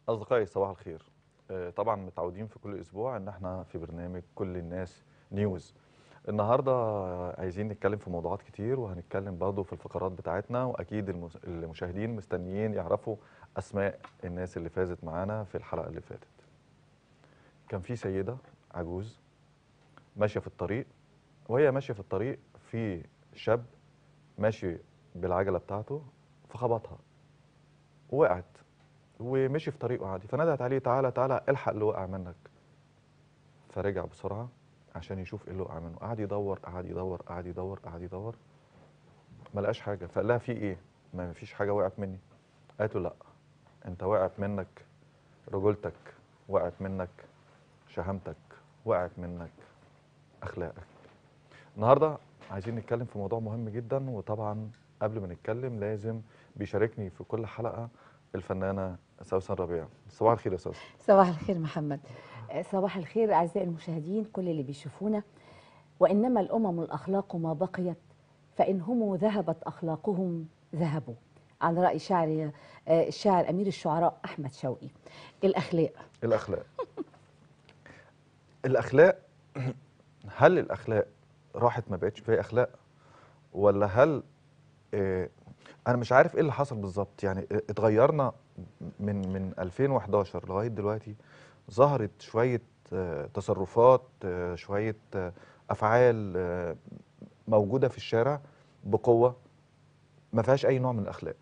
أصدقائي صباح الخير آه، طبعا متعودين في كل أسبوع إن احنا في برنامج كل الناس نيوز النهاردة عايزين نتكلم في موضوعات كتير وهنتكلم برضه في الفقرات بتاعتنا وأكيد المس- المشاهدين مستنيين يعرفوا أسماء الناس اللي فازت معانا في الحلقة اللي فاتت كان في سيدة عجوز ماشية في الطريق وهي ماشية في الطريق في شاب ماشي بالعجلة بتاعته فخبطها وقعت ومشي في طريقه عادي فندهت عليه تعالى تعالى الحق اللي وقع منك فرجع بسرعه عشان يشوف ايه اللي وقع منه قعد يدور قعد يدور قعد يدور قعد يدور ما لقاش حاجه فقال لها في ايه ما فيش حاجه وقعت مني قالت له لا انت وقعت منك رجولتك وقعت منك شهامتك وقعت منك اخلاقك النهارده عايزين نتكلم في موضوع مهم جدا وطبعا قبل ما نتكلم لازم بيشاركني في كل حلقه الفنانه سوسن ربيع صباح الخير يا سوسن صباح الخير محمد آه، صباح الخير أعزائي المشاهدين كل اللي بيشوفونا وإنما الأمم الأخلاق ما بقيت فإن هم ذهبت أخلاقهم ذهبوا على رأي شاعر آه، الشاعر أمير الشعراء أحمد شوقي الأخلاق الاخلاق الاخلاق هل الاخلاق راحت ما بقتش فيها اخلاق ولا هل آه انا مش عارف ايه اللي حصل بالظبط يعني اتغيرنا من من 2011 لغايه دلوقتي ظهرت شويه آه تصرفات آه شويه آه افعال آه موجوده في الشارع بقوه ما فيهاش اي نوع من الاخلاق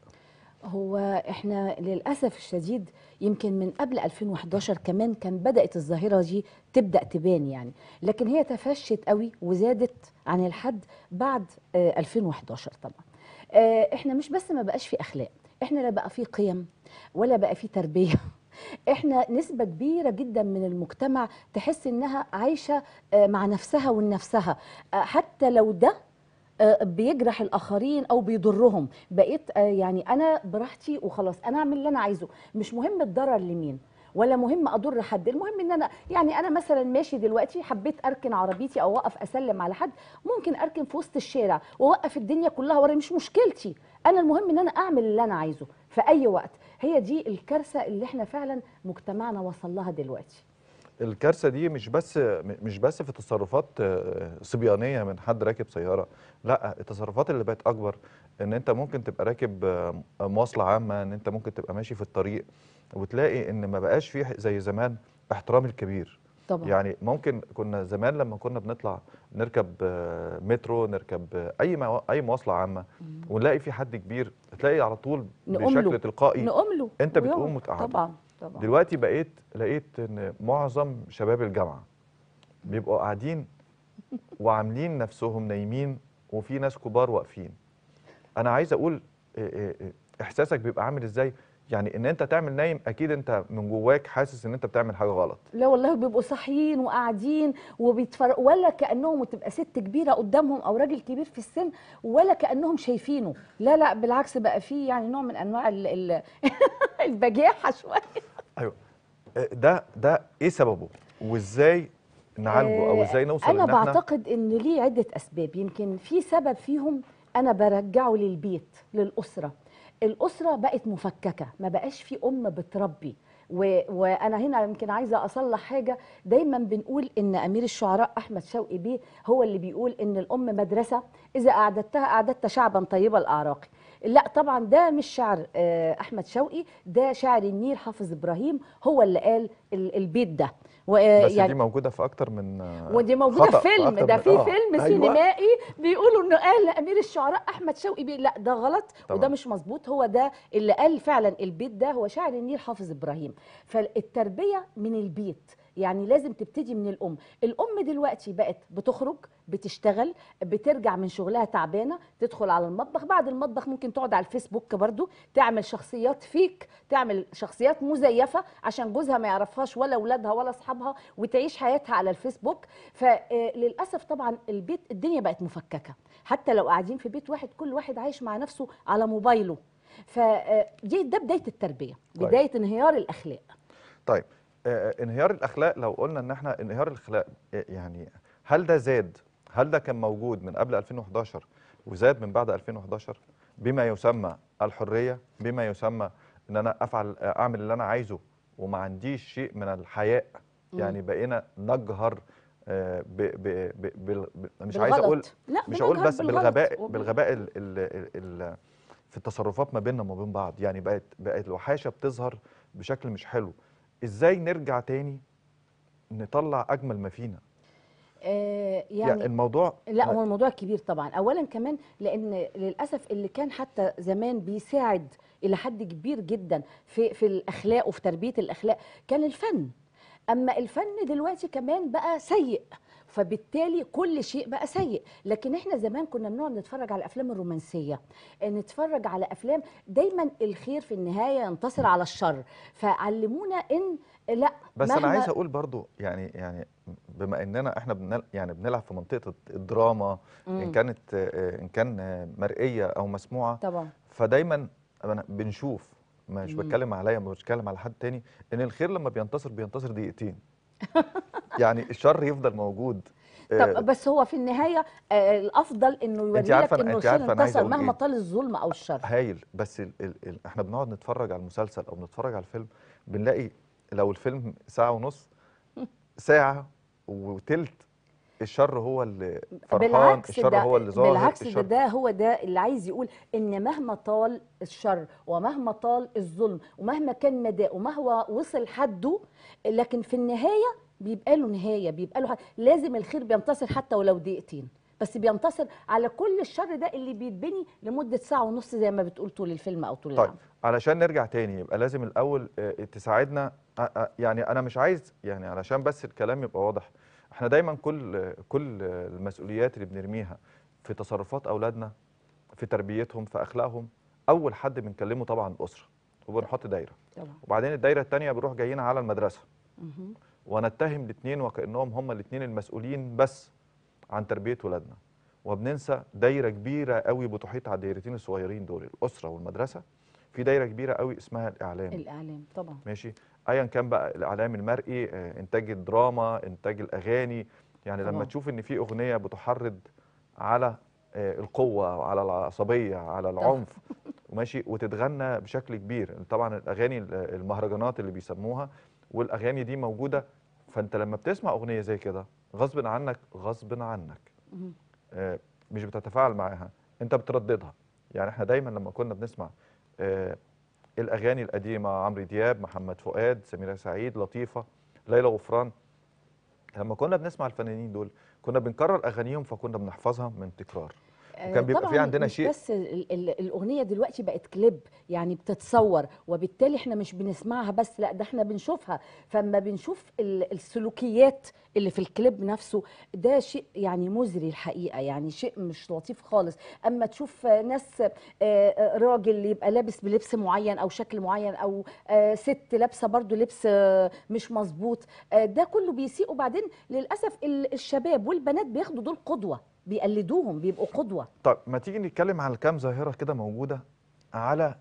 هو احنا للاسف الشديد يمكن من قبل 2011 كمان كان بدات الظاهره دي تبدا تبان يعني لكن هي تفشت قوي وزادت عن الحد بعد آه، 2011 طبعا آه، احنا مش بس ما بقاش في اخلاق احنا لا بقى في قيم ولا بقى في تربيه احنا نسبة كبيرة جدا من المجتمع تحس انها عايشة آه، مع نفسها ولنفسها آه، حتى لو ده آه، بيجرح الاخرين او بيضرهم بقيت آه، يعني انا براحتي وخلاص انا اعمل اللي انا عايزه مش مهم الضرر لمين ولا مهم اضر حد المهم ان انا يعني انا مثلا ماشي دلوقتي حبيت اركن عربيتي او اوقف اسلم على حد ممكن اركن في وسط الشارع واوقف الدنيا كلها ورا مش مشكلتي انا المهم ان انا اعمل اللي انا عايزه في اي وقت هي دي الكارثه اللي احنا فعلا مجتمعنا وصل لها دلوقتي الكارثه دي مش بس مش بس في تصرفات آه، صبيانيه من حد راكب سياره لا التصرفات اللي بقت اكبر ان انت ممكن تبقى راكب آه، مواصله عامه ان انت ممكن تبقى ماشي في الطريق وتلاقي ان ما بقاش فيه زي زمان احترام الكبير طبعا يعني ممكن كنا زمان لما كنا بنطلع نركب آه، مترو نركب آه، اي مو- اي مواصله عامه ونلاقي في حد كبير تلاقي على طول نقوم له. بشكل تلقائي نقوم له أنت ويقعد. بتقوم وتقعد. طبعا طبعا دلوقتي بقيت لقيت ان معظم شباب الجامعه بيبقوا قاعدين وعاملين نفسهم نايمين وفي ناس كبار واقفين انا عايز اقول إيه إيه إيه احساسك بيبقى عامل ازاي يعني ان انت تعمل نايم اكيد انت من جواك حاسس ان انت بتعمل حاجه غلط لا والله بيبقوا صاحيين وقاعدين وبيتفرق ولا كانهم وتبقى ست كبيره قدامهم او راجل كبير في السن ولا كانهم شايفينه لا لا بالعكس بقى فيه يعني نوع من انواع ال ال البجاحه شويه ايوه إيه ده ده ايه سببه وازاي نعالجه او ازاي نوصل انا ان احنا بعتقد ان ليه عده اسباب يمكن في سبب فيهم انا برجعه للبيت للاسره الاسره بقت مفككه ما بقاش في ام بتربي و... وانا هنا يمكن عايزه اصلح حاجه دايما بنقول ان امير الشعراء احمد شوقي بيه هو اللي بيقول ان الام مدرسه اذا اعددتها اعددت شعبا طيب الاعراق لا طبعا ده مش شعر آه، احمد شوقي ده شاعر النيل حافظ ابراهيم هو اللي قال ال- البيت ده و- بس دي موجوده في اكتر من آه، ودي موجوده خطأ في فيلم أكتر ده من- في آه، فيلم أيوة. سينمائي بيقولوا انه قال امير الشعراء احمد شوقي بيه لا ده غلط طبعاً. وده مش مظبوط هو ده اللي قال فعلا البيت ده هو شاعر النيل حافظ ابراهيم فالتربيه من البيت يعني لازم تبتدي من الام الام دلوقتي بقت بتخرج بتشتغل بترجع من شغلها تعبانه تدخل على المطبخ بعد المطبخ ممكن تقعد على الفيسبوك برضو تعمل شخصيات فيك تعمل شخصيات مزيفه عشان جوزها ما يعرفهاش ولا اولادها ولا اصحابها وتعيش حياتها على الفيسبوك فللاسف طبعا البيت الدنيا بقت مفككه حتى لو قاعدين في بيت واحد كل واحد عايش مع نفسه على موبايله فدي ده بدايه التربيه طيب. بدايه انهيار الاخلاق طيب آه، انهيار الاخلاق لو قلنا ان احنا انهيار الاخلاق آه، يعني هل ده زاد هل ده كان موجود من قبل 2011 وزاد من بعد 2011 بما يسمى الحريه بما يسمى ان انا افعل اعمل اللي انا عايزه وما عنديش شيء من الحياء مم. يعني بقينا نجهر آه، ب ب ب بال- ب مش عايز اقول بالغلط. لا مش هقول بنجهر بس بالغلط بالغباء وبال- بالغباء ال ال ال ال في التصرفات ما بيننا وما بين بعض يعني بقت بقت الوحاشه بتظهر بشكل مش حلو ازاي نرجع تاني نطلع اجمل ما فينا آه يعني, يعني الموضوع لا ما- هو الموضوع كبير طبعا اولا كمان لان للاسف اللي كان حتى زمان بيساعد الى حد كبير جدا في في الاخلاق وفي تربيه الاخلاق كان الفن اما الفن دلوقتي كمان بقى سيء فبالتالي كل شيء بقى سيء لكن احنا زمان كنا بنقعد نتفرج على الافلام الرومانسيه نتفرج على افلام دايما الخير في النهايه ينتصر على الشر فعلمونا ان لا بس انا مهما- عايز اقول برضو يعني يعني بما اننا احنا بنل يعني بنلعب في منطقه الدراما ان مم. كانت آه، ان كان آه، مرئيه او مسموعه طبعا فدايما أنا بنشوف مش مم. بتكلم عليا مش بتكلم على حد تاني ان الخير لما بينتصر بينتصر دقيقتين يعني الشر يفضل موجود آه، طب بس هو في النهايه آه الافضل انه يوري أنت لك عارفة أنا- انه أنت الخير عارفة أنا عايز انتصر أقول مهما إيه؟ طال الظلم او الشر هايل بس ال ال ال احنا بنقعد نتفرج على المسلسل او نتفرج على الفيلم بنلاقي لو الفيلم ساعة ونص ساعة وتلت الشر هو اللي فرحان بالعكس الشر ده هو اللي ظاهر بالعكس ده الشر ده هو ده اللي عايز يقول ان مهما طال الشر ومهما طال الظلم ومهما كان مداه ومهما وصل حده لكن في النهايه بيبقى له نهايه بيبقى له حد. لازم الخير بينتصر حتى ولو دقيقتين بس بينتصر على كل الشر ده اللي بيتبني لمده ساعه ونص زي ما بتقول طول الفيلم او طول طيب العمل علشان نرجع تاني يبقى لازم الاول آه، تساعدنا آه، آه، يعني انا مش عايز يعني علشان بس الكلام يبقى واضح احنا دايما كل آه، كل آه، المسؤوليات اللي بنرميها في تصرفات اولادنا في تربيتهم في اخلاقهم اول حد بنكلمه طبعا الاسره وبنحط دايره طبعا وبعدين الدايره الثانيه بنروح جايين على المدرسه مهم. ونتهم الاثنين وكانهم هم الاثنين المسؤولين بس عن تربيه ولادنا وبننسى دايره كبيره قوي بتحيط على الدايرتين الصغيرين دول الاسره والمدرسه في دايره كبيره قوي اسمها الاعلام الاعلام طبعا ماشي ايا كان بقى الاعلام المرئي آه، انتاج الدراما انتاج الاغاني يعني لما طبعاً. تشوف ان في اغنيه بتحرض على آه، القوه على العصبيه على العنف وماشي وتتغنى بشكل كبير طبعا الاغاني ال- المهرجانات اللي بيسموها والاغاني دي موجوده فانت لما بتسمع اغنيه زي كده غصب عنك غصب عنك مهم. آه، مش بتتفاعل معاها انت بترددها يعني احنا دايما لما كنا بنسمع آه، الاغاني القديمه عمرو دياب محمد فؤاد سميرة سعيد لطيفه ليلى غفران لما كنا بنسمع الفنانين دول كنا بنكرر اغانيهم فكنا بنحفظها من تكرار وكان بيبقى في طبعاً عندنا مش شيء بس ال- ال- الاغنيه دلوقتي بقت كليب يعني بتتصور وبالتالي احنا مش بنسمعها بس لا ده احنا بنشوفها فاما بنشوف ال- السلوكيات اللي في الكليب نفسه ده شيء يعني مزري الحقيقه يعني شيء مش لطيف خالص اما تشوف آه، ناس آه، آه، راجل يبقى لابس بلبس معين او شكل معين او آه، ست لابسه برضو لبس آه، مش مظبوط آه، ده كله بيسيء وبعدين للاسف ال- الشباب والبنات بياخدوا دول قدوه بيقلدوهم بيبقوا قدوه طب ما تيجي نتكلم عن كام ظاهره كده موجوده على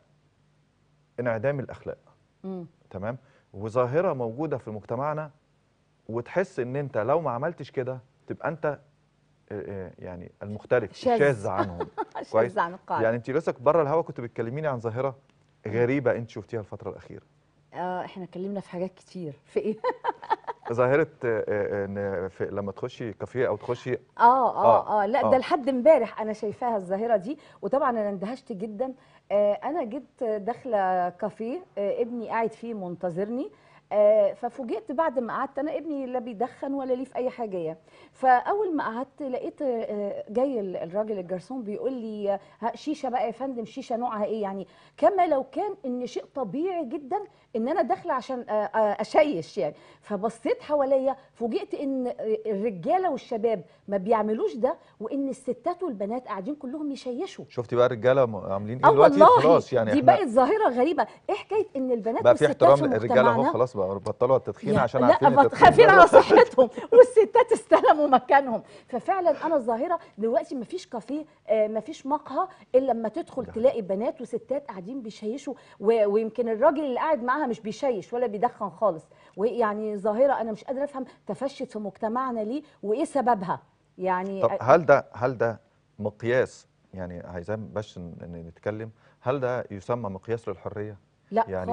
انعدام الاخلاق مم. تمام وظاهره موجوده في مجتمعنا وتحس ان انت لو ما عملتش كده تبقى انت آه، آه، يعني المختلف شاذ. الشاذ عنهم كويس شاذ عن القاعده يعني انت لسه بره الهوا كنت بتكلميني عن ظاهره غريبه انت شفتيها الفتره الاخيره اه احنا اتكلمنا في حاجات كتير في ايه ظاهره آه، آه، ان في لما تخشي كافيه او تخشي اه اه آه، اه لا آه. ده لحد امبارح انا شايفاها الظاهره دي وطبعا انا اندهشت جدا آه انا جيت داخله كافيه آه ابني قاعد فيه منتظرني آه ففوجئت بعد ما قعدت انا ابني لا بيدخن ولا ليه في اي حاجه يعني فاول ما قعدت لقيت آه جاي ال- الراجل الجرسون بيقول لي ها شيشه بقى يا فندم شيشه نوعها ايه يعني كما لو كان ان شيء طبيعي جدا ان انا داخله عشان آه، آه، اشيش يعني فبصيت حواليا فوجئت ان الرجاله والشباب ما بيعملوش ده وان الستات والبنات قاعدين كلهم يشيشوا شفتي بقى الرجاله م- عاملين اه ايه دلوقتي والله خلاص يعني دي احنا بقت ظاهره غريبه ايه حكايه ان البنات بقى في والستات احترام في للرجاله اهو مجتمعنا خلاص بقى بطلوا التدخين يا- عشان لا عارفين بط- التدخين خايفين ضر. على صحتهم والستات استلموا مكانهم ففعلا انا الظاهره دلوقتي ما فيش كافيه آه، ما فيش مقهى الا لما تدخل ده تلاقي بنات وستات قاعدين بيشيشوا و- ويمكن الراجل اللي قاعد معاها مش بيشيش ولا بيدخن خالص ويعني ظاهره انا مش قادره افهم تفشت في مجتمعنا ليه وايه سببها يعني طب هل ده هل ده مقياس يعني عايزين باش ن- ن- نتكلم هل ده يسمى مقياس للحريه لا يعني خالص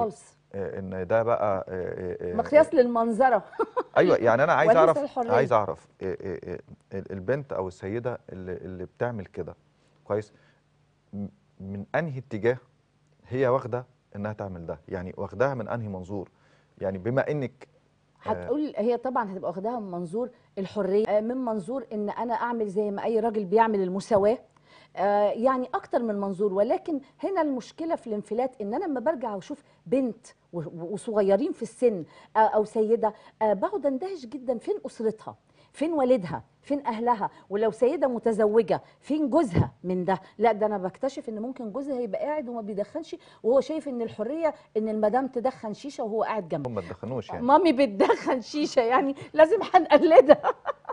آه، ان ده بقى آه، آه، آه، مقياس للمنظره ايوه يعني انا عايز وليس اعرف الحرية. عايز اعرف إيه إيه إيه ال- البنت او السيده اللي, اللي بتعمل كده كويس م- من انهي اتجاه هي واخده انها تعمل ده يعني واخداها من انهي منظور يعني بما انك هتقول هي طبعا هتبقى واخداها من منظور الحريه آه، من منظور ان انا اعمل زي ما اي راجل بيعمل المساواه آه، يعني اكتر من منظور ولكن هنا المشكله في الانفلات ان انا لما برجع واشوف بنت و- و- وصغيرين في السن آه، او سيده آه، بقعد اندهش جدا فين اسرتها فين والدها فين اهلها ولو سيده متزوجه فين جوزها من ده لا ده انا بكتشف ان ممكن جوزها يبقى قاعد وما بيدخنش وهو شايف ان الحريه ان المدام تدخن شيشه وهو قاعد جنبها ما تدخنوش يعني مامي بتدخن شيشه يعني لازم هنقلدها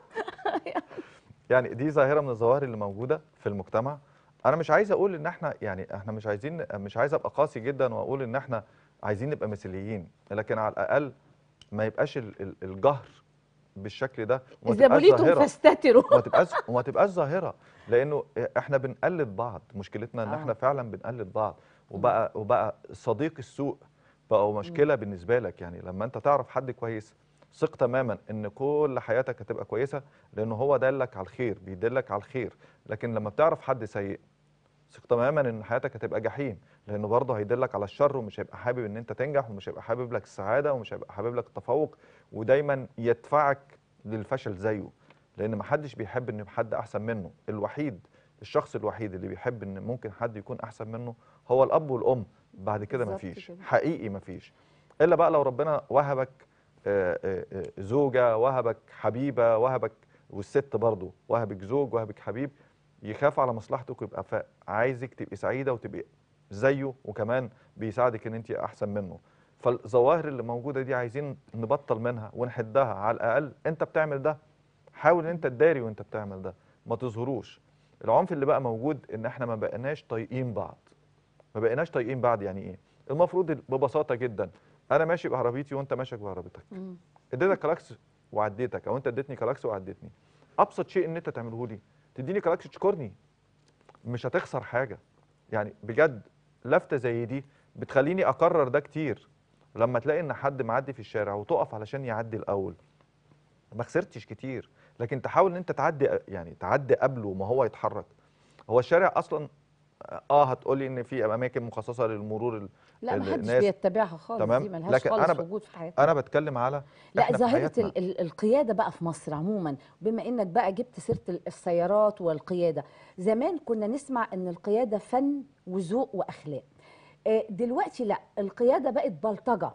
يعني دي ظاهره من الظواهر اللي موجوده في المجتمع انا مش عايز اقول ان احنا يعني احنا مش عايزين مش عايز ابقى قاسي جدا واقول ان احنا عايزين نبقى مثاليين لكن على الاقل ما يبقاش ال- ال- الجهر بالشكل ده وما اذا تبقاش بليتم ظاهرة. فاستتروا وما تبقاش وما تبقاش ظاهره لانه احنا بنقلد بعض مشكلتنا ان آه. احنا فعلا بنقلد بعض وبقى وبقى صديق السوء بقى مشكله بالنسبه لك يعني لما انت تعرف حد كويس ثق تماما ان كل حياتك هتبقى كويسه لانه هو دلك على الخير بيدلك على الخير لكن لما بتعرف حد سيء ثق تماما ان حياتك هتبقى جحيم لانه برضه هيدلك على الشر ومش هيبقى حابب ان انت تنجح ومش هيبقى حابب لك السعاده ومش هيبقى حابب لك التفوق ودايما يدفعك للفشل زيه لان ما حدش بيحب ان حد احسن منه الوحيد الشخص الوحيد اللي بيحب ان ممكن حد يكون احسن منه هو الاب والام بعد كده بالظبط مفيش كده. حقيقي مفيش الا بقى لو ربنا وهبك آه، آه، آه، زوجه وهبك حبيبه وهبك والست برضه وهبك زوج وهبك حبيب يخاف على مصلحتك ويبقى فا- عايزك تبقي سعيده وتبقي زيه وكمان بيساعدك ان انت احسن منه فالظواهر اللي موجوده دي عايزين نبطل منها ونحدها على الاقل انت بتعمل ده حاول ان انت تداري وانت بتعمل ده ما تظهروش العنف اللي بقى موجود ان احنا ما بقيناش طايقين بعض ما بقيناش طايقين بعض يعني ايه المفروض ببساطه جدا انا ماشي بعربيتي وانت ماشي بعربيتك اديتك كلاكس وعديتك او انت اديتني كلاكس وعديتني ابسط شيء ان انت تعمله لي تديني كلاكس تشكرني مش هتخسر حاجه يعني بجد لفته زي دي بتخليني اكرر ده كتير لما تلاقي ان حد معدي في الشارع وتقف علشان يعدي الاول ما خسرتش كتير لكن تحاول ان انت تعدي يعني تعدي قبله ما هو يتحرك هو الشارع اصلا اه هتقولي ان في اماكن مخصصه للمرور ال- لا ما حدش الناس- بيتبعها خالص تمام، دي ملهاش لكن خالص أنا ب- وجود في حياتنا انا بتكلم على لا إحنا في ظاهرة حياتنا. ال- ال- القيادة بقى في مصر عموما بما انك بقى جبت سيرة ال- السيارات والقيادة زمان كنا نسمع ان القيادة فن وذوق واخلاق آه، دلوقتي لا القيادة بقت بلطجة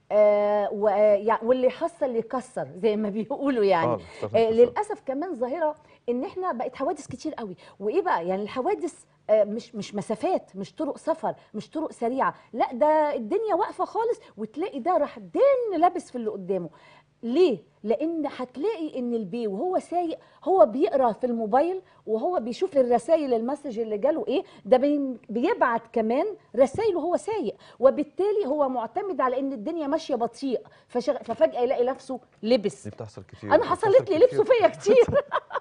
آه، و- يع- واللي يحصل يكسر زي ما بيقولوا يعني آه، استغفر آه، الله. للاسف كمان ظاهره ان احنا بقت حوادث كتير قوي وايه بقى يعني الحوادث آه، مش مش مسافات مش طرق سفر مش طرق سريعه لا ده الدنيا واقفه خالص وتلاقي ده راح دين لابس في اللي قدامه ليه لان هتلاقي ان البي وهو سايق هو بيقرا في الموبايل وهو بيشوف الرسائل المسج اللي جاله ايه ده بين- بيبعت كمان رسائل وهو سايق وبالتالي هو معتمد على ان الدنيا ماشيه بطيء فشغ... ففجاه يلاقي نفسه لبس دي بتحصل كتير انا دي حصلت بتحصل لي لبسه كتير. فيا كتير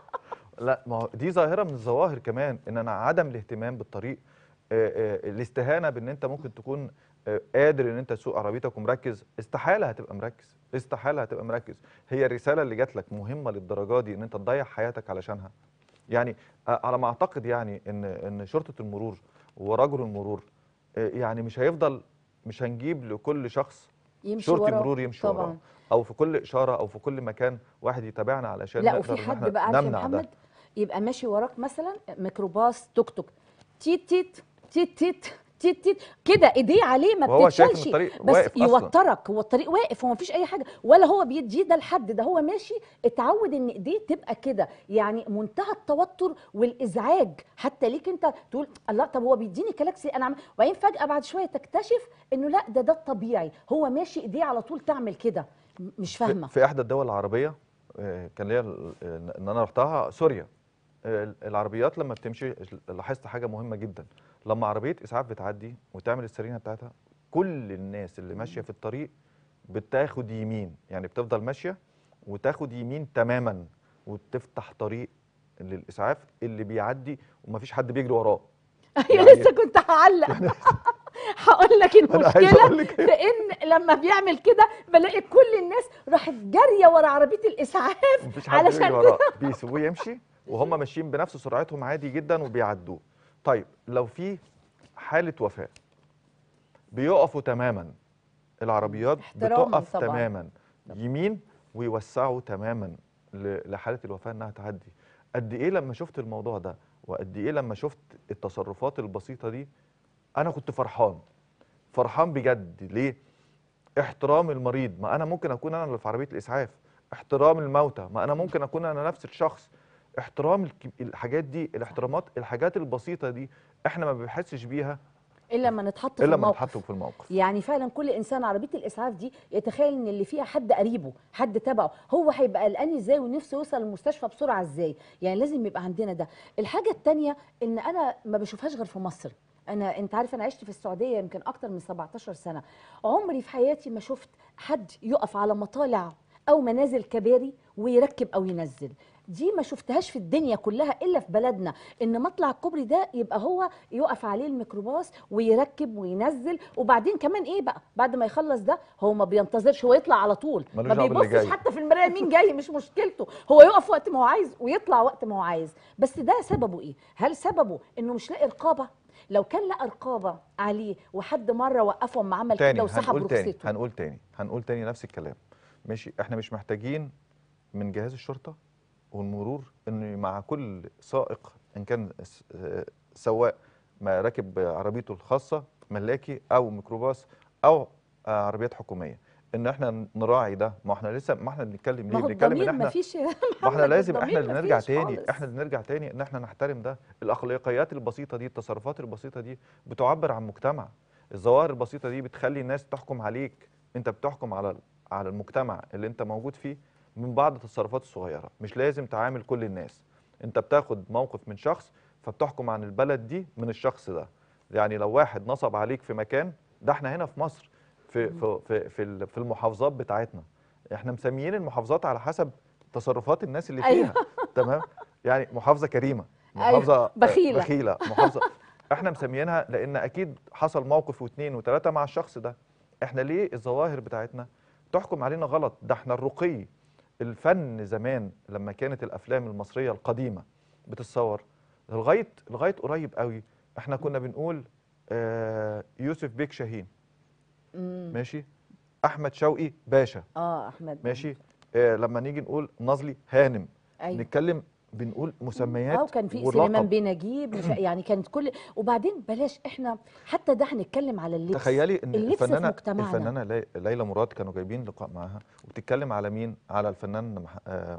لا ما هو دي ظاهره من الظواهر كمان ان انا عدم الاهتمام بالطريق آه، آه، الاستهانه بان انت ممكن تكون آه، قادر ان انت تسوق عربيتك ومركز استحاله هتبقى مركز استحاله هتبقى مركز هي الرساله اللي جات لك مهمه للدرجه دي ان انت تضيع حياتك علشانها يعني آه، على ما اعتقد يعني ان ان شرطه المرور ورجل المرور آه، يعني مش هيفضل مش هنجيب لكل شخص يمشي شرطي وراه مرور يمشي وراه طبعا او في كل اشاره او في كل مكان واحد يتابعنا علشان لا نقدر وفي إن حد إحنا بقى عارف يا نمنع ده. محمد يبقى ماشي وراك مثلا ميكروباص توك توك تيت تيت تيت تيت تيت تيت كده ايديه عليه ما وهو شايف إن بتتشالش الطريق بس واقف أصلاً. يوترك هو الطريق واقف وما فيش اي حاجه ولا هو بيديه ده لحد ده هو ماشي اتعود ان ايديه تبقى كده يعني منتهى التوتر والازعاج حتى ليك انت تقول الله طب هو بيديني كلاكسي انا عم... وبعدين فجاه بعد شويه تكتشف انه لا ده ده الطبيعي هو ماشي ايديه على طول تعمل كده م- مش في- فاهمه في احدى الدول العربيه آه، كان ليا ال- ان انا رحتها سوريا آه، العربيات لما بتمشي لاحظت حاجه مهمه جدا لما عربيه اسعاف بتعدي وتعمل السرينه بتاعتها كل الناس اللي ماشيه في الطريق بتاخد يمين يعني بتفضل ماشيه وتاخد يمين تماما وتفتح طريق للاسعاف اللي بيعدي ومفيش حد بيجري وراه ايوه يعني- لسه كنت هعلق هقول لك انا عايز المشكله اقول لك في ان لما بيعمل كده بلاقي كل الناس راحت جاريه ورا عربيه الاسعاف مفيش حد علشان بيجري وراه بيسيبوه يمشي وهم ماشيين بنفس سرعتهم عادي جدا وبيعدوه طيب لو في حالة وفاة بيقفوا تماما العربيات احتراما بتقف طبعاً. تماما يمين ويوسعوا تماما ل- لحالة الوفاة انها تعدي قد ايه لما شفت الموضوع ده وقد ايه لما شفت التصرفات البسيطة دي انا كنت فرحان فرحان بجد ليه احترام المريض ما انا ممكن اكون انا اللي في عربيه الاسعاف احترام الموتى ما انا ممكن اكون انا نفس الشخص احترام الك- الحاجات دي الاحترامات الحاجات البسيطه دي احنا ما بنحسش بيها الا لما نتحط في الا لما الموقف نتحط في الموقف يعني فعلا كل انسان عربيه الاسعاف دي يتخيل ان اللي فيها حد قريبه حد تبعه هو هيبقى قلقان ازاي ونفسه يوصل المستشفى بسرعه ازاي يعني لازم يبقى عندنا ده الحاجه التانية ان انا ما بشوفهاش غير في مصر انا انت عارف انا عشت في السعوديه يمكن اكتر من 17 سنه عمري في حياتي ما شفت حد يقف على مطالع او منازل كباري ويركب او ينزل دي ما شفتهاش في الدنيا كلها الا في بلدنا ان مطلع الكوبري ده يبقى هو يقف عليه الميكروباص ويركب وينزل وبعدين كمان ايه بقى بعد ما يخلص ده هو ما بينتظرش هو يطلع على طول ملوش ما دعوة باللي بيبصش جاي. حتى في المرايه مين جاي مش مشكلته هو يقف وقت ما هو عايز ويطلع وقت ما هو عايز بس ده سببه ايه هل سببه انه مش لاقي رقابه لو كان لقى رقابه عليه وحد مره وقفه اما عمل تاني كده وسحب هنقول تاني رخصته هنقول تاني هنقول تاني نفس الكلام ماشي احنا مش محتاجين من جهاز الشرطه والمرور انه مع كل سائق ان كان س- آه، سواق ما راكب عربيته الخاصه ملاكي او ميكروباص او آه، عربيات حكوميه ان احنا نراعي ده ما احنا لسه ما احنا بنتكلم ما ليه هو بنتكلم ان الضمير احنا ما فيش ما احنا لازم احنا اللي نرجع تاني خالص. احنا اللي نرجع تاني ان احنا نحترم ده الاخلاقيات البسيطه دي التصرفات البسيطه دي بتعبر عن مجتمع الظواهر البسيطه دي بتخلي الناس تحكم عليك انت بتحكم على على المجتمع اللي انت موجود فيه من بعض التصرفات الصغيره مش لازم تعامل كل الناس انت بتاخد موقف من شخص فبتحكم عن البلد دي من الشخص ده يعني لو واحد نصب عليك في مكان ده احنا هنا في مصر في في في في ال- في المحافظات بتاعتنا احنا مسميين المحافظات على حسب تصرفات الناس اللي أيوة. فيها تمام يعني محافظه كريمه أيوة، محافظه بخيلة. بخيله محافظه احنا مسميينها لان اكيد حصل موقف واثنين وثلاثه مع الشخص ده احنا ليه الظواهر بتاعتنا تحكم علينا غلط ده احنا الرقي الفن زمان لما كانت الافلام المصريه القديمه بتتصور لغايه لغايه قريب قوي احنا كنا بنقول آه يوسف بيك شاهين مم. ماشي احمد شوقي باشا اه احمد ماشي آه لما نيجي نقول نظلي هانم ايوه نتكلم بنقول مسميات اه وكان في واللقب. سليمان بيه نجيب مش يعني كانت كل وبعدين بلاش احنا حتى ده هنتكلم على اللبس تخيلي ان اللبس في الفنانه مجتمعنا. الفنانه لي- ليلى مراد كانوا جايبين لقاء معاها وبتتكلم على مين على الفنان مح- آه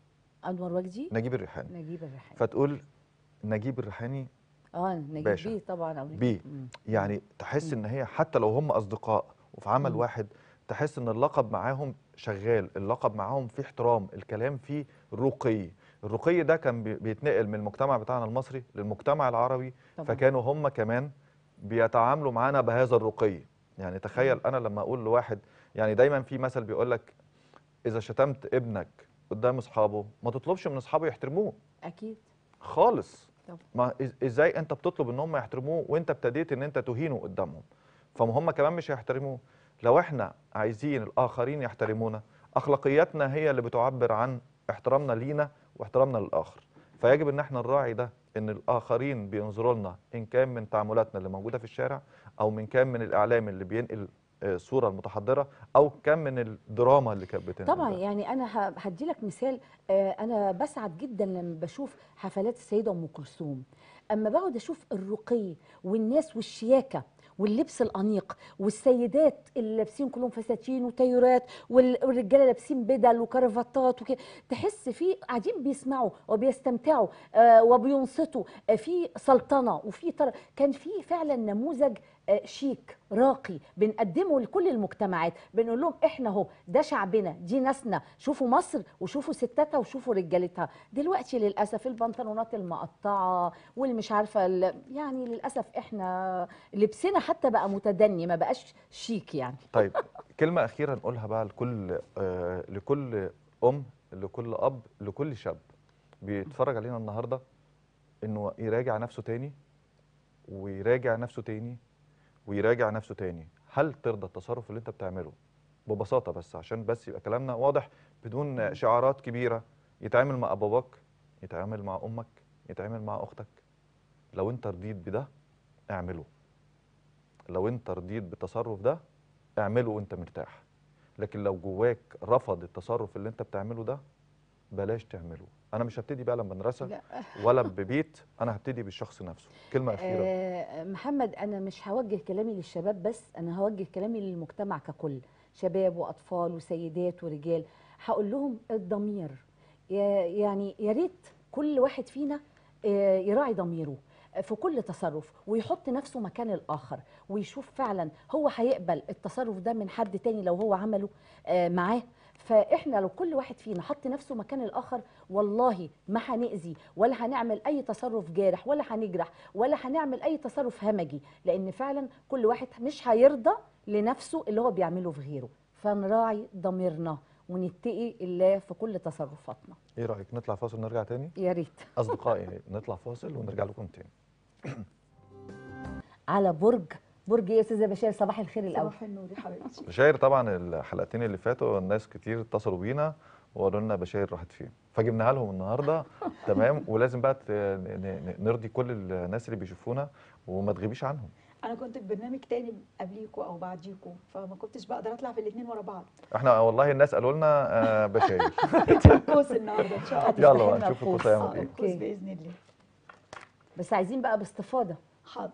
انور وجدي نجيب الريحاني نجيب الريحاني فتقول نجيب الريحاني اه نجيب باشا. بيه طبعا او نجيب بيه. مم. يعني تحس ان هي حتى لو هم اصدقاء وفي عمل مم. واحد تحس ان اللقب معاهم شغال اللقب معاهم فيه احترام الكلام فيه رقي الرقي ده كان بي- بيتنقل من المجتمع بتاعنا المصري للمجتمع العربي طبعا فكانوا هم كمان بيتعاملوا معانا بهذا الرقي يعني تخيل انا لما اقول لواحد يعني دايما في مثل بيقول لك اذا شتمت ابنك قدام اصحابه ما تطلبش من اصحابه يحترموه اكيد خالص طبعا. ما إز- ازاي انت بتطلب ان هم يحترموه وانت ابتديت ان انت تهينه قدامهم فما هم كمان مش هيحترموه لو احنا عايزين الاخرين يحترمونا اخلاقياتنا هي اللي بتعبر عن احترامنا لينا واحترامنا للاخر فيجب ان احنا نراعي ده ان الاخرين بينظروا لنا ان كان من تعاملاتنا اللي موجوده في الشارع او من كان من الاعلام اللي بينقل آه، الصوره المتحضره او كان من الدراما اللي كانت بتنقل طبعا ده. يعني انا هدي لك مثال آه، انا بسعد جدا لما بشوف حفلات السيده ام كلثوم اما بقعد اشوف الرقي والناس والشياكه واللبس الانيق والسيدات اللي لابسين كلهم فساتين وتيورات وال- والرجاله لابسين بدل وكرافتات وكده تحس في قاعدين بيسمعوا وبيستمتعوا آه، وبينصتوا آه، في سلطنه وفي طر... كان في فعلا نموذج آه، شيك راقي بنقدمه لكل المجتمعات بنقول لهم احنا اهو ده شعبنا دي ناسنا شوفوا مصر وشوفوا ستاتها وشوفوا رجالتها دلوقتي للاسف البنطلونات المقطعه والمش عارفه ال- يعني للاسف احنا لبسنا حتى بقى متدني ما بقاش شيك يعني طيب كلمة أخيرة نقولها بقى لكل آه لكل أم لكل أب لكل شاب بيتفرج علينا النهاردة إنه يراجع نفسه تاني ويراجع نفسه تاني ويراجع نفسه تاني هل ترضى التصرف اللي انت بتعمله ببساطه بس عشان بس يبقى كلامنا واضح بدون شعارات كبيره يتعامل مع باباك يتعامل مع امك يتعامل مع اختك لو انت رضيت بده اعمله لو انت رضيت بالتصرف ده اعمله وانت مرتاح لكن لو جواك رفض التصرف اللي انت بتعمله ده بلاش تعمله انا مش هبتدي بقى لما مدرسه لا. ولا ببيت انا هبتدي بالشخص نفسه كلمه اخيره آه، محمد انا مش هوجه كلامي للشباب بس انا هوجه كلامي للمجتمع ككل شباب واطفال وسيدات ورجال هقول لهم الضمير يا- يعني يا ريت كل واحد فينا آه، يراعي ضميره في كل تصرف ويحط نفسه مكان الاخر ويشوف فعلا هو هيقبل التصرف ده من حد تاني لو هو عمله آه، معاه فاحنا لو كل واحد فينا حط نفسه مكان الاخر والله ما هنأذي ولا هنعمل اي تصرف جارح ولا هنجرح ولا هنعمل اي تصرف همجي لان فعلا كل واحد مش هيرضى لنفسه اللي هو بيعمله في غيره فنراعي ضميرنا ونتقي الله في كل تصرفاتنا ايه رايك نطلع فاصل ونرجع تاني يا ريت اصدقائي نطلع فاصل ونرجع لكم تاني على برج برج ايه يا استاذه بشار صباح الخير الاول صباح النور يا حبيبتي بشاير طبعا الحلقتين اللي فاتوا الناس كتير اتصلوا بينا وقالوا لنا بشاير راحت فين فجبناها لهم النهارده تمام ولازم بقى ت- ن- ن- نرضي كل الناس اللي بيشوفونا وما تغيبيش عنهم انا كنت في برنامج تاني قبليكوا او بعديكوا فما كنتش بقدر اطلع في الاثنين ورا بعض احنا والله الناس قالوا لنا آه، بشاير الكوس النهارده ان شاء الله يلا بقى هتفتح لنا نشوف القوس. القوس هيعمل آه، ايه الكوس أوكي. باذن الله بس عايزين بقى باستفاضه حاضر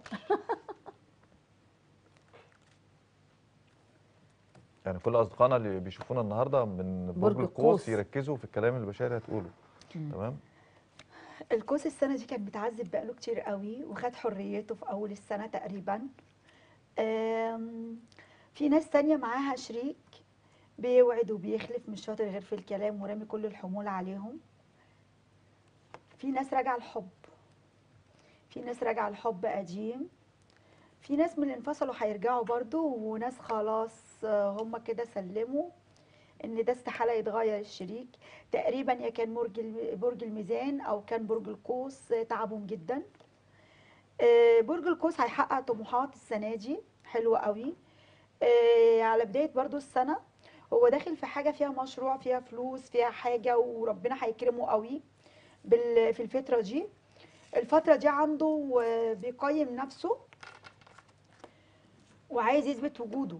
يعني كل اصدقائنا اللي بيشوفونا النهارده من برج برج القوس القوس. يركزوا في الكلام اللي بشاير هتقوله تمام الكوس السنه دي كان متعذب بقاله كتير قوي وخد حريته في اول السنه تقريبا آم، في ناس تانية معاها شريك بيوعد وبيخلف مش شاطر غير في الكلام ورامي كل الحمول عليهم في ناس راجعه الحب في ناس راجعه الحب قديم في ناس من اللي انفصلوا هيرجعوا برضو وناس خلاص آه، هم كده سلموا ان ده استحاله يتغير الشريك تقريبا يا كان برج الم- برج الميزان او كان برج القوس آه، تعبهم جدا آه، برج القوس هيحقق طموحات السنه دي حلوه قوي آه، على بدايه برضو السنه هو داخل في حاجه فيها مشروع فيها فلوس فيها حاجه وربنا هيكرمه قوي بال- في الفتره دي الفتره دي عنده آه، بيقيم نفسه وعايز يثبت وجوده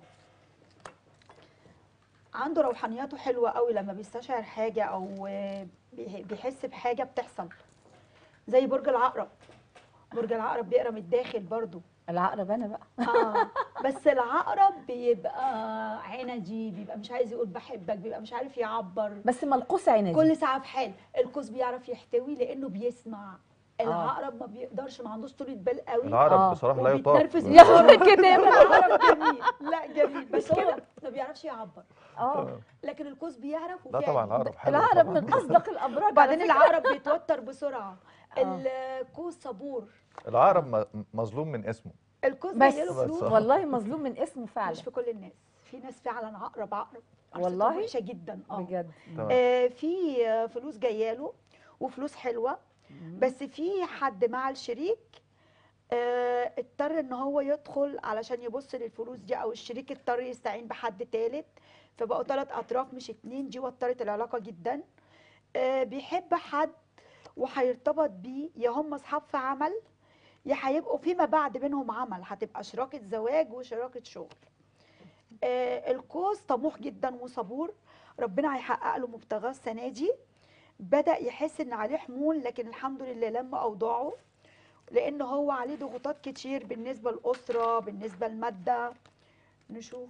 عنده روحانياته حلوه قوي لما بيستشعر حاجه او آه، بيح- بيحس بحاجه بتحصل زي برج العقرب برج العقرب بيقرا من الداخل برضو العقرب انا بقى اه بس العقرب بيبقى عنجي بيبقى مش عايز يقول بحبك بيبقى مش عارف يعبر بس ملقوس عيني كل ساعه في حال القوس بيعرف يحتوي لانه بيسمع العقرب ما بيقدرش ما عندوش طولة بال قوي العرب آه. بصراحه لا يطاق وبيتنرفز يا خرب الكتاب العقرب جميل لا جميل بس هو ما بيعرفش يعبر اه لكن القوس بيعرف لا وفعلا طبعا العرب حلو العقرب طبعاً. من اصدق الابراج وبعدين على فكرة. العقرب بيتوتر بسرعه آه. القوس صبور العرب م- مظلوم من اسمه القوس بس جايله بس. فلوس والله مظلوم من اسمه فعلا مش في كل الناس في ناس فعلا عقرب عقرب عرفتهم والله؟ وحشه جدا اه بجد تمام آه، في آه، فلوس جاياله وفلوس حلوه بس في حد مع الشريك آه، اضطر ان هو يدخل علشان يبص للفلوس دي او الشريك اضطر يستعين بحد تالت فبقوا ثلاث اطراف مش اتنين دي وترت العلاقه جدا آه، بيحب حد وهيرتبط بيه يا هم اصحاب في عمل يا هيبقوا فيما بعد بينهم عمل هتبقى شراكه زواج وشراكه شغل آه، القوس طموح جدا وصبور ربنا هيحقق له مبتغاه السنه دي بدأ يحس ان عليه حمول لكن الحمد لله لما اوضاعه لان هو عليه ضغوطات كتير بالنسبه للاسره بالنسبه للماده نشوف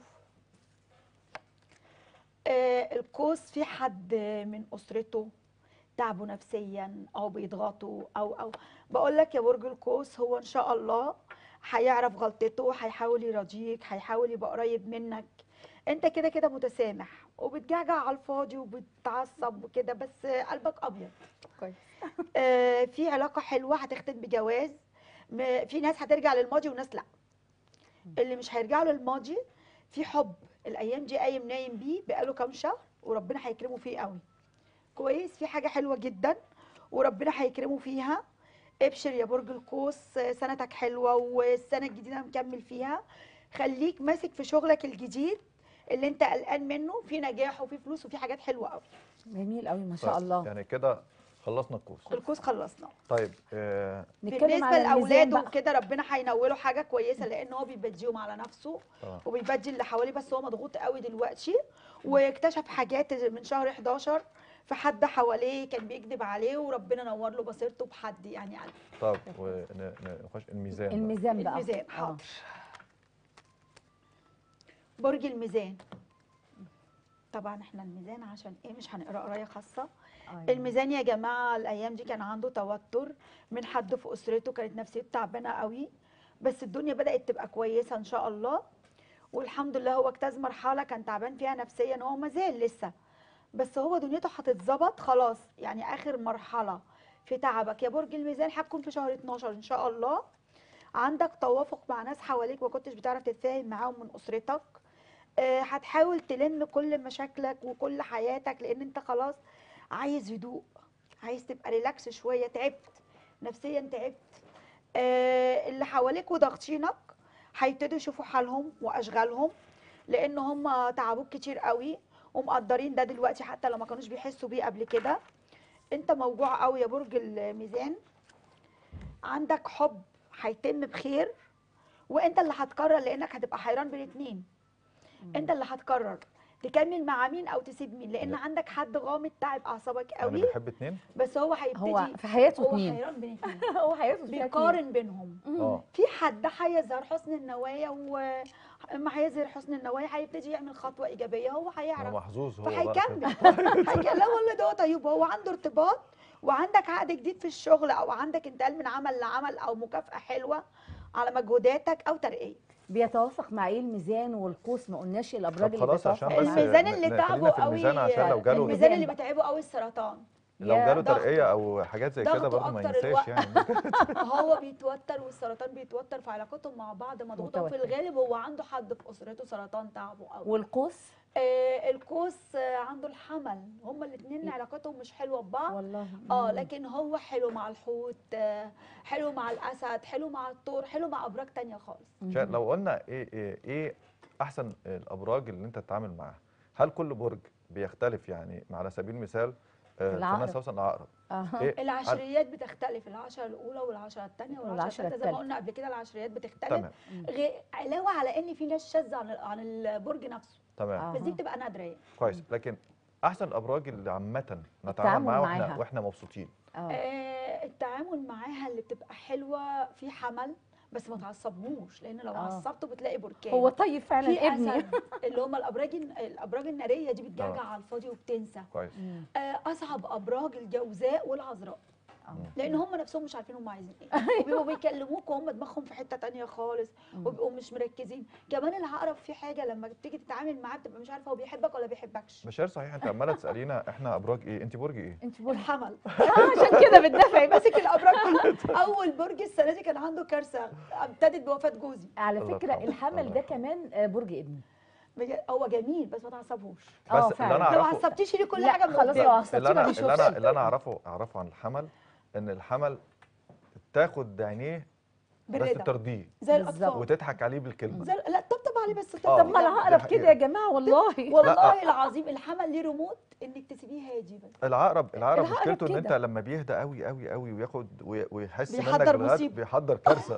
آه القوس في حد من اسرته تعبوا نفسيا او بيضغطوا او او بقول لك يا برج القوس هو ان شاء الله هيعرف غلطته هيحاول يراضيك هيحاول يبقى قريب منك انت كده كده متسامح وبتجعجع على الفاضي وبتعصب وكده بس قلبك ابيض كويس آه، في علاقه حلوه هتختم بجواز م- في ناس هترجع للماضي وناس لا اللي مش هيرجعوا للماضي في حب الايام دي قايم نايم بيه بقاله كام شهر وربنا هيكرمه فيه قوي كويس في حاجه حلوه جدا وربنا هيكرمه فيها ابشر يا برج القوس آه، سنتك حلوه والسنه الجديده مكمل فيها خليك ماسك في شغلك الجديد اللي انت قلقان منه في نجاح وفي فلوس وفي حاجات حلوه قوي جميل قوي ما شاء طيب، الله يعني كده خلصنا الكورس الكوز خلصنا طيب آه نتكلم بالنسبه على الميزان لاولاده بقى وكده ربنا هينوله حاجه كويسه لان هو بيبديهم على نفسه طبعا وبيبدي اللي حواليه بس هو مضغوط قوي دلوقتي واكتشف حاجات من شهر 11 في حد حواليه كان بيكذب عليه وربنا نور له بصيرته بحد يعني عليه طب ونخش الميزان بقى. الميزان بقى الميزان آه. حاضر برج الميزان طبعا احنا الميزان عشان ايه مش هنقرا قرايه خاصه آه. الميزان يا جماعه الايام دي كان عنده توتر من حد في اسرته كانت نفسيته تعبانه قوي بس الدنيا بدات تبقى كويسه ان شاء الله والحمد لله هو اجتاز مرحله كان تعبان فيها نفسيا هو ما زال لسه بس هو دنيته هتتظبط خلاص يعني اخر مرحله في تعبك يا برج الميزان هتكون في شهر 12 ان شاء الله عندك توافق مع ناس حواليك ما كنتش بتعرف تتفاهم معاهم من اسرتك آه، هتحاول تلم كل مشاكلك وكل حياتك لان انت خلاص عايز هدوء عايز تبقى ريلاكس شويه تعبت نفسيا تعبت آه، اللي حواليك وضاغطينك هيبتدوا يشوفوا حالهم واشغالهم لان هم تعبوك كتير قوي ومقدرين ده دلوقتي حتى لو ما كانوش بيحسوا بيه قبل كده انت موجوع قوي يا برج الميزان عندك حب هيتم بخير وانت اللي هتقرر لانك هتبقى حيران بين اتنين انت اللي هتقرر تكمل مع مين او تسيب مين لان لا. عندك حد غامض تعب اعصابك يعني قوي بيحب اتنين بس هو هيبتدي هو في حياته هو اتنين حيران بين اتنين هو حياته فيها اتنين. بيقارن بينهم اه في حد هيظهر حسن النوايا واما هيظهر حسن النوايا هيبتدي يعمل خطوه ايجابيه هو هو هيعرف محظوظ هو بقى فهيكمل كده. هيكمل لا والله ده هو طيب هو عنده ارتباط وعندك عقد جديد في الشغل او عندك انتقال من عمل لعمل او مكافاه حلوه على مجهوداتك او ترقيه بيتوافق مع ايه الميزان والقوس ما قلناش الابراج طب اللي خلاص بيتوافق عشان بس معاها. الميزان ن- اللي ن- تعبه خلينا في قوي الميزان عشان لو جاله الميزان اللي الميزان. بتعبه قوي السرطان لو يا جاله ضغطه. ترقيه او حاجات زي كده ضغطه برضه ما أكتر ينساش الوقت. يعني هو بيتوتر والسرطان بيتوتر في علاقتهم مع بعض مضغوطه في متوتر. الغالب هو عنده حد في اسرته سرطان تعبه قوي والقوس آه القوس آه عنده الحمل هما الاثنين علاقتهم مش حلوه ببعض والله اه مم. لكن هو حلو مع الحوت آه حلو مع الاسد حلو مع الثور حلو مع ابراج تانية خالص عشان لو قلنا ايه ايه ايه احسن الابراج اللي انت تتعامل معاها هل كل برج بيختلف يعني على سبيل المثال آه، في العقرب. ناس مثلا العقرب آه. ايه العشريات بتختلف العشره الاولى والعشره الثانيه والعشره والعشرة الثالثه زي ما التالتة. قلنا قبل كده العشريات بتختلف تمام غير علاوه على ان في ناس شاذه عن عن البرج نفسه تمام آه. بس دي بتبقى نادره يعني. كويس لكن احسن الابراج اللي عامه نتعامل التعامل معاها واحنا معاها. واحنا مبسوطين آه. آه التعامل معاها اللي بتبقى حلوه في حمل بس ما تعصبهوش لان لو آه. عصبته بتلاقي بركان هو طيب فعلا في ابني اسد اللي هم الابراج الابراج الناريه دي بتجعجع آه. على الفاضي وبتنسى كويس مم. آه اصعب ابراج الجوزاء والعذراء آه. لان هم نفسهم مش عارفين هم عايزين ايه وبيبقوا بيكلموك وهم دماغهم في حته تانية خالص مم. وبيبقوا مش مركزين كمان العقرب في حاجه لما بتيجي تتعامل معاه بتبقى مش عارفه هو بيحبك ولا بيحبكش بشار صحيح انت عماله تسالينا احنا ابراج ايه انت برج ايه انت برج الحمل آه، عشان كده بتدافعي بس ماسك الابراج كلها اول برج السنه دي كان عنده كارثه ابتدت بوفاه جوزي على الله فكره يرحمه. الحمل الله ده يرحمه. كمان آه، برج ابني بجد هو جميل بس ما تعصبوش آه، بس اللي فعلا. انا لو اعرفه عصبتيش ليه كل لا، حاجه من خلاص لو قدام. عصبتيه اللي ما انا بيشوفش اللي انا اللي انا اعرفه اعرفه عن الحمل ان الحمل تاخد عينيه بس بالرضا ترضيه زي بالظبط. الاطفال وتضحك عليه بالكلمه زي لا طبطب عليه بس آه. طبطب طب ما عليه. العقرب دي كده حقيقة. يا جماعه والله والله العظيم الحمل ليه ريموت انك تسيبيه هادي بس العقرب العقرب العقرب مشكلته ان انت كده. لما بيهدى قوي قوي قوي وياخد وي- ويحس منك بيحضر بالهد مصيبة. بيحضر كارثه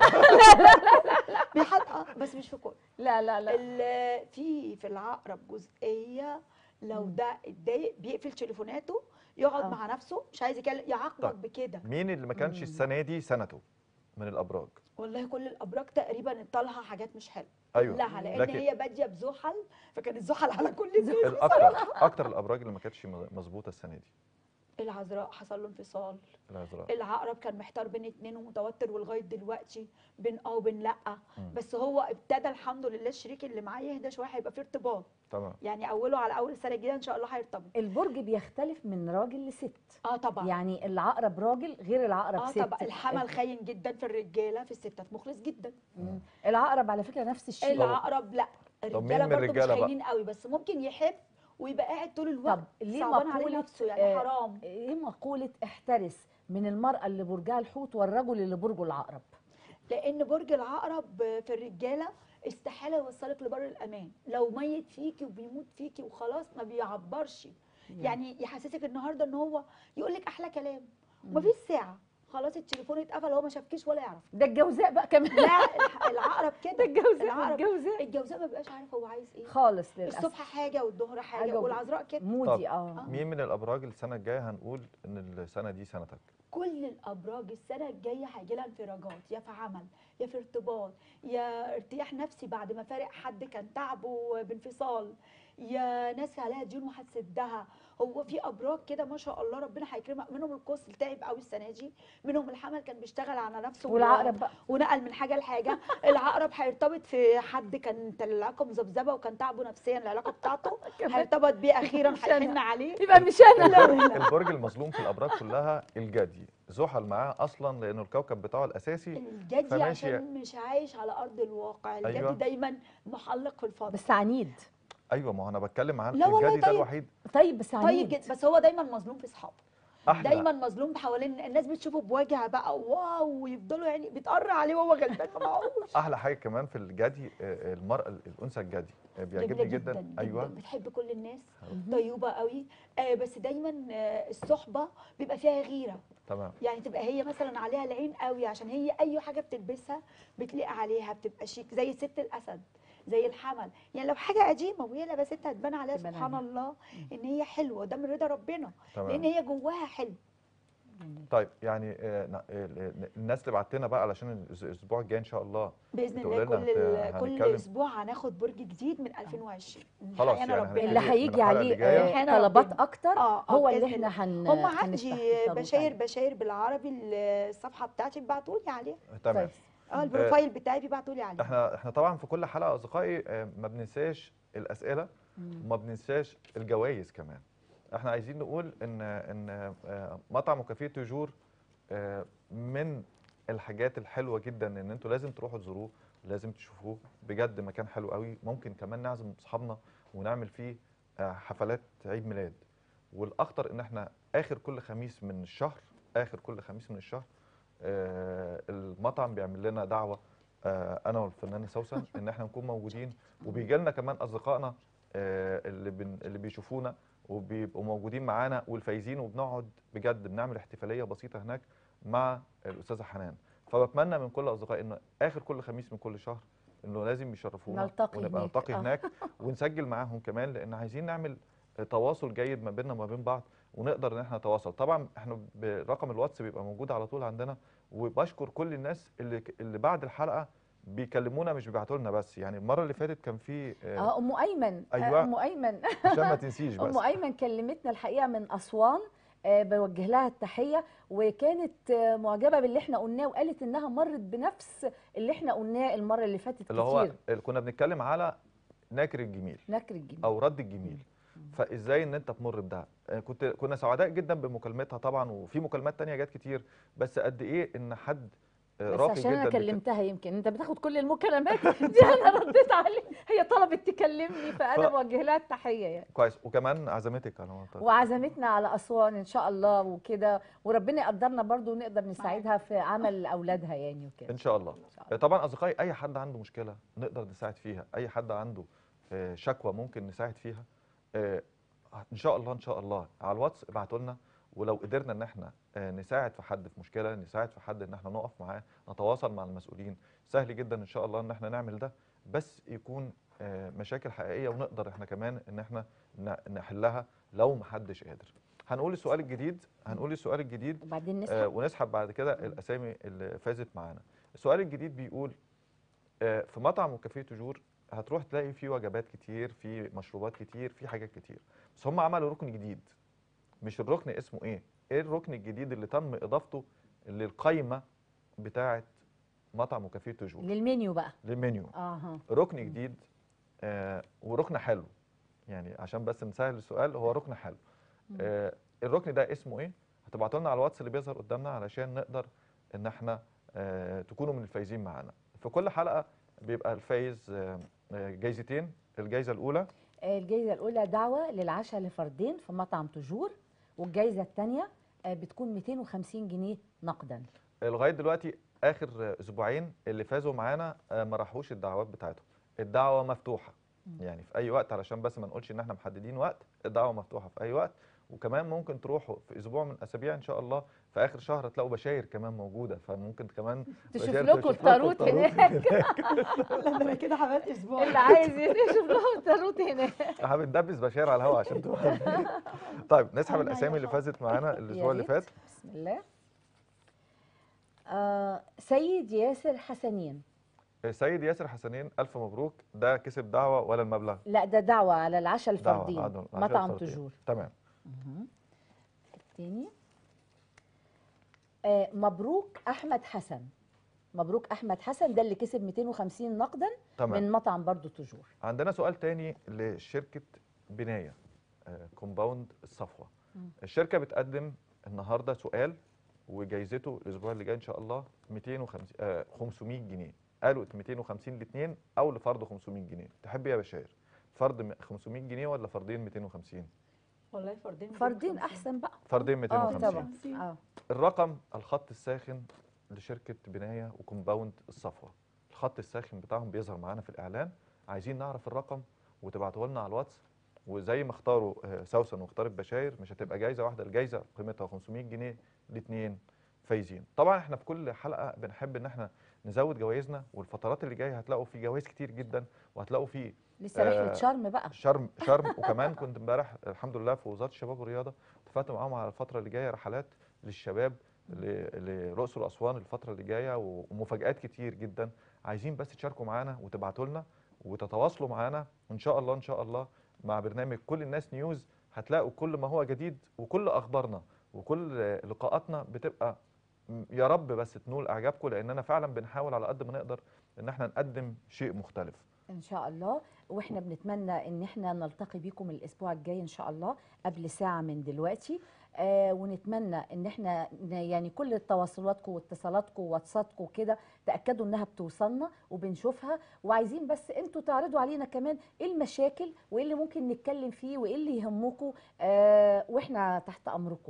بيحط اه بس مش في كل لا لا لا ال- في في العقرب جزئيه لو مم. ده اتضايق بيقفل تليفوناته يقعد آه. مع نفسه مش عايز يكلم يعاقبك طيب. بكده مين اللي ما كانش مم. السنه دي سنته من الابراج والله كل الابراج تقريبا طالها حاجات مش حلوه ايوه كلها لان لكن- هي باديه بزحل فكانت زحل على كل الناس الاكتر اكتر الابراج اللي ما كانتش مظبوطه السنه دي العذراء حصل له انفصال العذراء العقرب كان محتار بين اتنين ومتوتر ولغايه دلوقتي بين اه وبين لا مم. بس هو ابتدى الحمد لله الشريك اللي معاه يهدى شويه هيبقى في ارتباط تمام يعني اوله على اول السنه الجديده ان شاء الله هيرتبط البرج بيختلف من راجل لست اه طبعا يعني العقرب راجل غير العقرب اه ست طبعا الحمل خاين جدا في الرجاله في الستات مخلص جدا مم. العقرب على فكره نفس الشيء العقرب لا مين الرجاله من برضه مش الرجالة بقى؟ خاينين قوي بس ممكن يحب ويبقى قاعد طول الوقت طب ليه صعبان عليه مقولة نفسه يعني آه، حرام ايه مقوله احترس من المراه اللي برجها الحوت والرجل اللي برجه العقرب لان برج العقرب في الرجاله استحاله يوصلك لبر الامان لو ميت فيكي وبيموت فيكي وخلاص ما بيعبرش يعني يحسسك النهارده ان هو يقول لك احلى كلام ومفيش ساعه خلاص التليفون اتقفل هو ما شافكيش ولا يعرف ده الجوزاء بقى كمان لا الح- العقرب ده كده الجوزاء العقرب الجوزاء الجوزاء ما بيبقاش عارف هو عايز ايه خالص للاسف الصبح حاجه والظهر حاجه حاجة والعذراء كده مودي طب. اه مين من الابراج السنه الجايه هنقول ان السنه دي سنتك كل الابراج السنه الجايه هيجي لها انفراجات يا في عمل يا في ارتباط يا ارتياح نفسي بعد ما فارق حد كان تعبه بانفصال يا ناس عليها ديون وهتسدها هو في ابراج كده ما شاء الله ربنا هيكرمها منهم القوس اللي تعب قوي السنه دي منهم الحمل كان بيشتغل على نفسه والعقرب بقى ونقل من حاجه لحاجه العقرب هيرتبط في حد كانت العلاقه مذبذبه وكان تعبه نفسيا العلاقه بتاعته كمان. هيرتبط بيه اخيرا مش أنا. هيحن عليه يبقى مش انا البرج المظلوم في الابراج كلها الجدي زحل معاه اصلا لانه الكوكب بتاعه الاساسي الجدي فماشي- عشان مش عايش على ارض الواقع الجدي أيوة. دايما محلق في الفضاء بس عنيد ايوه ما هو انا بتكلم عن لا والله الجدي ده طيب. الوحيد طيب بس عنيد طيب جدا بس هو دايما مظلوم في اصحابه احلى دايما مظلوم حوالين الناس بتشوفه بوجع بقى واو ويفضلوا يعني بيتقر عليه وهو غلبان ما معهوش احلى حاجه كمان في الجدي آه، المراه الانثى الجدي آه، جميله بيعجبني جدا, جدا, جدا ايوه بتحب كل الناس مهم. طيوبه قوي آه بس دايما آه الصحبه بيبقى فيها غيره تمام يعني تبقى هي مثلا عليها العين قوي عشان هي اي حاجه بتلبسها بتليق عليها بتبقى شيك زي ست الاسد زي الحمل يعني لو حاجه قديمه وهي لبستها تبان عليها تبان سبحان عليها. الله ان هي حلوه ده من رضا ربنا لان تمام هي جواها حلو طيب يعني آه، ن- آه، الناس اللي بعت لنا بقى علشان الأس- الاسبوع الجاي ان شاء الله باذن تقول الله لنا كل هت- كل هنتكلم. اسبوع هناخد برج جديد من 2020 خلاص حقيقة يعني ربنا. اللي هنبتدي من هيجي الحلقة اللي عليه جاية. آه، إحنا طلبات ربنا. اكتر آه، آه، هو اللي بإذن احنا هن هم هنفتح عندي التابوت بشاير عليه. بشاير بالعربي الصفحه بتاعتي ابعتوا لي عليها تمام كويس. اه البروفايل بتاعي بيبعتوا لي عليه احنا احنا طبعا في كل حلقه اصدقائي آه، ما بننساش الاسئله مم. وما بننساش الجوائز كمان احنا عايزين نقول ان ان آه، مطعم وكافيه توجور آه، من الحاجات الحلوه جدا ان انتوا لازم تروحوا تزوروه لازم تشوفوه بجد مكان حلو قوي ممكن كمان نعزم اصحابنا ونعمل فيه آه، حفلات عيد ميلاد والاخطر ان احنا اخر كل خميس من الشهر اخر كل خميس من الشهر آه، المطعم بيعمل لنا دعوه آه، انا والفنانه سوسن ان احنا نكون موجودين وبيجي لنا كمان اصدقائنا آه، اللي بن اللي بيشوفونا وبيبقوا موجودين معانا والفايزين وبنقعد بجد بنعمل احتفاليه بسيطه هناك مع الاستاذه حنان فبتمنى من كل اصدقائي ان اخر كل خميس من كل شهر انه لازم يشرفونا نلتقي ونبقى هناك. نلتقي آه. هناك ونسجل معاهم كمان لان عايزين نعمل تواصل جيد ما بيننا وما بين بعض ونقدر ان احنا نتواصل طبعا احنا برقم الواتس بيبقى موجود على طول عندنا وبشكر كل الناس اللي اللي بعد الحلقه بيكلمونا مش بيبعتوا لنا بس يعني المره اللي فاتت كان في آه، اه ام ايمن آه، أيوة. ام ايمن عشان ما تنسيش بس ام ايمن كلمتنا الحقيقه من اسوان آه، بوجه لها التحيه وكانت آه، معجبه باللي احنا قلناه وقالت انها مرت بنفس اللي احنا قلناه المره اللي فاتت اللي هو كتير ال- كنا بنتكلم على نكر الجميل نكر الجميل او رد الجميل فازاي ان انت تمر بده آه، كنت كنا سعداء جدا بمكالمتها طبعا وفي مكالمات تانية جت كتير بس قد ايه ان حد آه، بس راقي عشان انا جدا بك- كلمتها يمكن انت بتاخد كل المكالمات دي انا رديت عليه هي طلبت تكلمني فانا ف- بوجه لها التحيه يعني كويس وكمان عزمتك على منطقة وعزمتنا على اسوان ان شاء الله وكده وربنا يقدرنا برضو ونقدر نساعدها في عمل اولادها يعني وكده ان شاء الله إن شاء الله. طبعا اصدقائي اي حد عنده مشكله نقدر نساعد فيها اي حد عنده آه، شكوى ممكن نساعد فيها آه، ان شاء الله ان شاء الله على الواتس ابعتوا لنا ولو قدرنا ان احنا آه، نساعد في حد في مشكله نساعد في حد ان احنا نقف معاه نتواصل مع المسؤولين سهل جدا ان شاء الله ان احنا نعمل ده بس يكون آه، مشاكل حقيقيه ونقدر احنا كمان ان احنا ن- نحلها لو محدش قادر هنقول السؤال الجديد هنقول السؤال الجديد وبعدين آه، نسحب ونسحب بعد كده الاسامي اللي فازت معانا السؤال الجديد بيقول آه، في مطعم وكافيه توجور هتروح تلاقي فيه وجبات كتير في مشروبات كتير في حاجات كتير بس هم عملوا ركن جديد مش الركن اسمه ايه ايه الركن الجديد اللي تم اضافته للقائمه بتاعه مطعم وكافيه توجور للمنيو بقى للمنيو اها ركن جديد آه وركن حلو يعني عشان بس نسهل السؤال هو ركن حلو آه الركن ده اسمه ايه هتبعتوا لنا على الواتس اللي بيظهر قدامنا علشان نقدر ان احنا آه تكونوا من الفايزين معانا في كل حلقه بيبقى الفايز آه آه، جايزتين الجايزه الاولى الجائزه الاولى دعوه للعشاء لفردين في مطعم تجور والجائزه الثانيه بتكون 250 جنيه نقدا لغايه دلوقتي اخر آه، اسبوعين اللي فازوا معانا آه، ما راحوش الدعوات بتاعتهم الدعوه مفتوحه يعني في اي وقت علشان بس ما نقولش ان احنا محددين وقت الدعوه مفتوحه في اي وقت وكمان ممكن تروحوا في اسبوع من الاسابيع ان شاء الله في اخر شهر تلاقوا بشاير كمان موجوده فممكن كمان تشوف بشاير لكم تشوف الطاروت هناك لا ده انا كده عملت اسبوع اللي عايز يشوف لهم الطاروت هناك احنا بندبس بشاير على الهواء عشان تروح طيب نسحب أنا الاسامي اللي عايزة فازت معانا يا الاسبوع اللي ريت. فات بسم الله آه سيد ياسر حسنين سيد ياسر حسنين الف مبروك ده كسب دعوه ولا المبلغ لا ده دعوة على العشاء دعوة، الفردين عدل- عشان مطعم الفردين. تجور تمام التاني آه مبروك احمد حسن مبروك احمد حسن ده اللي كسب 250 نقدا تمام من مطعم برضو تجور عندنا سؤال تاني لشركة بناية آه، كومباوند الصفوة مم. الشركة بتقدم النهاردة سؤال وجايزته الأسبوع اللي جاي إن شاء الله 250 آه 500 جنيه قالوا 250 لاثنين أو لفرد 500 جنيه تحب إيه يا بشاير فرد م- 500 جنيه ولا فردين 250 والله فردين فردين 250. احسن بقى فردين اه 250 طبعا اه الرقم الخط الساخن لشركة بناية وكومباوند الصفوة الخط الساخن بتاعهم بيظهر معانا في الإعلان عايزين نعرف الرقم وتبعتوه لنا على الواتس وزي ما اختاروا آه، سوسن واختارت بشاير مش هتبقى جايزة واحدة الجايزة قيمتها 500 جنيه الاثنين فايزين طبعا احنا في كل حلقة بنحب ان احنا نزود جوائزنا والفترات اللي جايه هتلاقوا في جوائز كتير جدا وهتلاقوا في لسه رحلة آه، شرم بقى شرم شرم وكمان كنت امبارح الحمد لله في وزاره الشباب والرياضه اتفقت معاهم على الفتره اللي جايه رحلات للشباب ل- للاقصر واسوان الفتره اللي جايه و- ومفاجات كتير جدا عايزين بس تشاركوا معانا وتبعتوا لنا وتتواصلوا معانا ان شاء الله ان شاء الله مع برنامج كل الناس نيوز هتلاقوا كل ما هو جديد وكل اخبارنا وكل لقاءاتنا بتبقى م- يا رب بس تنول اعجابكم لاننا فعلا بنحاول على قد ما نقدر ان احنا نقدم شيء مختلف ان شاء الله واحنا بنتمنى ان احنا نلتقي بيكم الاسبوع الجاي ان شاء الله قبل ساعه من دلوقتي آه ونتمنى ان احنا ن- يعني كل تواصلاتكم واتصالاتكم وواتسابكم كده تاكدوا انها بتوصلنا وبنشوفها وعايزين بس انتوا تعرضوا علينا كمان ايه المشاكل وايه اللي ممكن نتكلم فيه وايه اللي يهمكم آه واحنا تحت امركم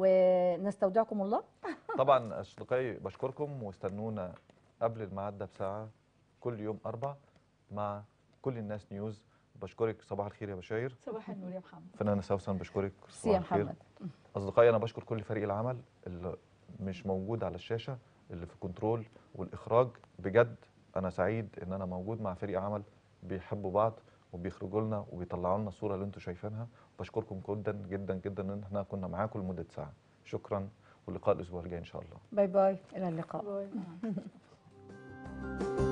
ونستودعكم الله طبعا اصدقائي بشكركم واستنونا قبل الميعاد ده بساعه كل يوم اربع مع كل الناس نيوز بشكرك صباح الخير يا بشاير صباح النور يا محمد فنانه سوسن بشكرك ميرسي يا صباح الخير محمد اصدقائي انا بشكر كل فريق العمل اللي مش موجود على الشاشه اللي في الكنترول والاخراج بجد انا سعيد ان انا موجود مع فريق عمل بيحبوا بعض وبيخرجوا لنا وبيطلعوا لنا الصوره اللي انتم شايفينها بشكركم جدا جدا جدا ان احنا كنا معاكم لمده ساعه شكرا واللقاء الاسبوع الجاي ان شاء الله باي باي الى اللقاء باي.